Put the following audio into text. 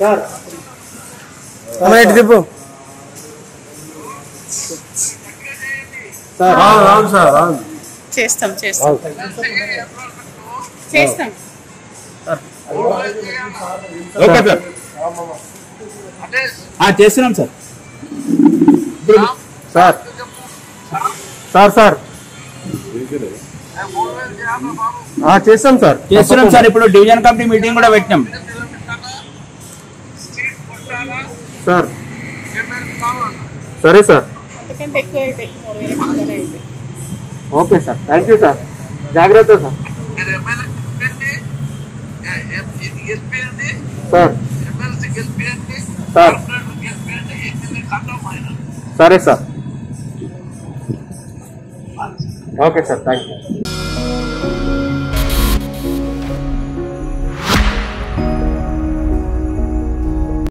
అమ్మ ఇటు తిప్పు రాను సార్ రాను చేస్తాం చేస్తాం చేస్తాం ఓకే సార్ ఆ, చేస్తున్నాం సార్ సార్ సార్ సార్ ఆ, చేస్తాం సార్ చేస్తున్నాం సార్ ఇప్పుడు డివిజన్ కమిటీ మీటింగ్ కూడా పెట్టినాం సార్ సరే సార్ అంతకంటే ఎక్కువ అయితే మూడు వేల కిందనే అయితే okay sir thank you sir జాగ్రత్త సార్ సార్ సార్ సరే sir okay sir thank you